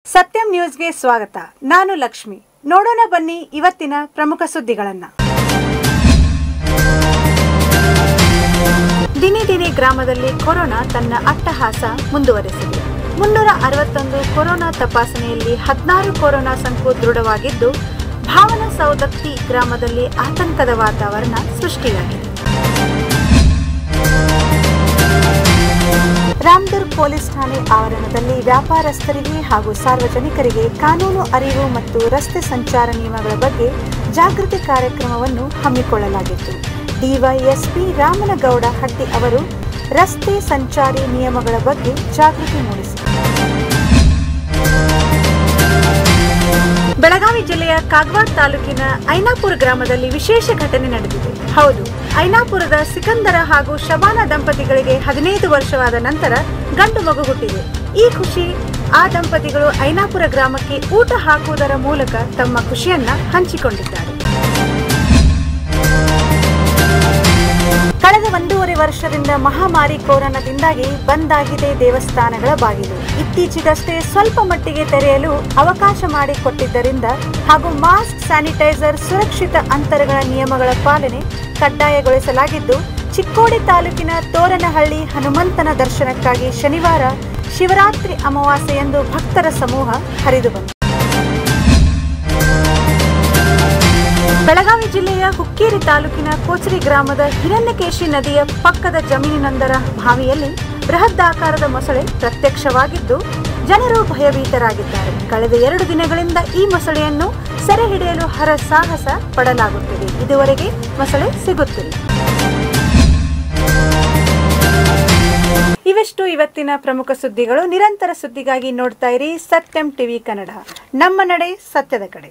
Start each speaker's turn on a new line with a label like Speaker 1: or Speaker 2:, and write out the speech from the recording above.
Speaker 1: ಸತ್ಯಂ ನ್ಯೂಸ್ಗೆ ಸ್ವಾಗತ ನಾನು ಲಕ್ಷ್ಮಿ ನೋಡೋಣ ಬನ್ನಿ ಇವತ್ತಿನ ಪ್ರಮುಖ ಸುದ್ದಿಗಳನ್ನ ದಿನೇ ದಿನೇ ಗ್ರಾಮದಲ್ಲಿ ಕೊರೋನಾ ತನ್ನ ಅಟ್ಟಹಾಸ ಮುಂದುವರೆಸಿದೆ ಮುನ್ನೂರ ಅರವತ್ತೊಂದು ಕೊರೋನಾ ತಪಾಸಣೆಯಲ್ಲಿ ಹದಿನಾರು ಕೊರೋನಾ ಸೋಂಕು ದೃಢವಾಗಿದ್ದು ಭಾವನ ಸೌದತ್ತಿ ಗ್ರಾಮದಲ್ಲಿ ಆತಂಕದ ವಾತಾವರಣ ಸೃಷ್ಟಿಯಾಗಿದೆ ರಾಮದುರ್ಗ್ ಪೊಲೀಸ್ ಠಾಣೆ ಆವರಣದಲ್ಲಿ ವ್ಯಾಪಾರಸ್ಥರಿಗೆ ಹಾಗೂ ಸಾರ್ವಜನಿಕರಿಗೆ ಕಾನೂನು ಅರಿವು ಮತ್ತು ರಸ್ತೆ ಸಂಚಾರ ನಿಯಮಗಳ ಬಗ್ಗೆ ಜಾಗೃತಿ ಕಾರ್ಯಕ್ರಮವನ್ನು ಹಮ್ಮಿಕೊಳ್ಳಲಾಗಿತ್ತು ಡಿವೈಎಸ್ಪಿ ರಾಮನಗೌಡ ಹಟ್ಟಿ ಅವರು ರಸ್ತೆ ಸಂಚಾರಿ ನಿಯಮಗಳ ಬಗ್ಗೆ ಜಾಗೃತಿ ಮೂಡಿಸಿದರು ಬೆಳಗಾವಿ ಜಿಲ್ಲೆಯ ಕಾಗವಾಡ ತಾಲೂಕಿನ ಐನಾಪುರ ಗ್ರಾಮದಲ್ಲಿ ವಿಶೇಷ ಘಟನೆ ನಡೆದಿದೆ ಹೌದು ಐನಾಪುರದ ಸಿಕಂದರ ಹಾಗೂ ಶಬಾನ ದಂಪತಿಗಳಿಗೆ ಹದಿನೈದು ವರ್ಷವಾದ ನಂತರ ಗಂಡು ಮಗು ಹುಟ್ಟಿದೆ ಈ ಖುಷಿ ಆ ದಂಪತಿಗಳು ಐನಾಪುರ ಗ್ರಾಮಕ್ಕೆ ಊಟ ಹಾಕುವುದರ ಮೂಲಕ ತಮ್ಮ ಖುಷಿಯನ್ನ ಹಂಚಿಕೊಂಡಿದ್ದಾರೆ ಕಳೆದ ಒಂದೂವರೆ ವರ್ಷದಿಂದ ಮಹಾಮಾರಿ ಕೊರೋನಾದಿಂದಾಗಿ ಬಂದ್ ಆಗಿದೆ ದೇವಸ್ಥಾನಗಳ ಬಾಗಿಲು ಇತ್ತೀಚೆಗಷ್ಟೇ ಸ್ವಲ್ಪ ಮಟ್ಟಿಗೆ ತೆರೆಯಲು ಅವಕಾಶ ಮಾಡಿಕೊಟ್ಟಿದ್ದರಿಂದ ಹಾಗೂ ಮಾಸ್ಕ್ ಸ್ಯಾನಿಟೈಸರ್ ಸುರಕ್ಷಿತ ಅಂತರಗಳ ನಿಯಮಗಳ ಪಾಲನೆ ಕಡ್ಡಾಯಗೊಳಿಸಲಾಗಿದ್ದು ಚಿಕ್ಕೋಡಿ ತಾಲೂಕಿನ ತೋರನಹಳ್ಳಿ ಹನುಮಂತನ ದರ್ಶನಕ್ಕಾಗಿ ಶನಿವಾರ ಶಿವರಾತ್ರಿ ಅಮಾವಾಸ್ಯೆಯಂದು ಭಕ್ತರ ಸಮೂಹ ಹರಿದು ಬಂತು ಬೆಳಗಾವಿ ಜಿಲ್ಲೆಯ ಹುಕ್ಕೇರಿ ತಾಲೂಕಿನ ಕೋಚರಿ ಗ್ರಾಮದ ಹಿರಣ್ಯಕೇಶಿ ನದಿಯ ಪಕ್ಕದ ಜಮೀನಿನೊಂದರ ಬಾವಿಯಲ್ಲಿ ಬೃಹದಾಕಾರದ ಮೊಸಳೆ ಪ್ರತ್ಯಕ್ಷವಾಗಿದ್ದು ಜನರು ಭಯಭೀತರಾಗಿದ್ದಾರೆ ಕಳೆದ ಎರಡು ದಿನಗಳಿಂದ ಈ ಮೊಸಳೆಯನ್ನು ಸೆರೆ ಹಿಡಿಯಲು ಹರಸಾಹಸ ಪಡಲಾಗುತ್ತಿದೆ ಇದುವರೆಗೆ ಮೊಸಳೆ ಸಿಗುತ್ತಿಲ್ಲ ಇವೆಷ್ಟು ಇವತ್ತಿನ ಪ್ರಮುಖ ಸುದ್ದಿಗಳು ನಿರಂತರ ಸುದ್ದಿಗಾಗಿ ನೋಡ್ತಾ ಇರಿ ಸತ್ಯಂ ಟಿವಿ ಕನ್ನಡ ನಮ್ಮ ನಡೆ ಸತ್ಯದ ಕಡೆ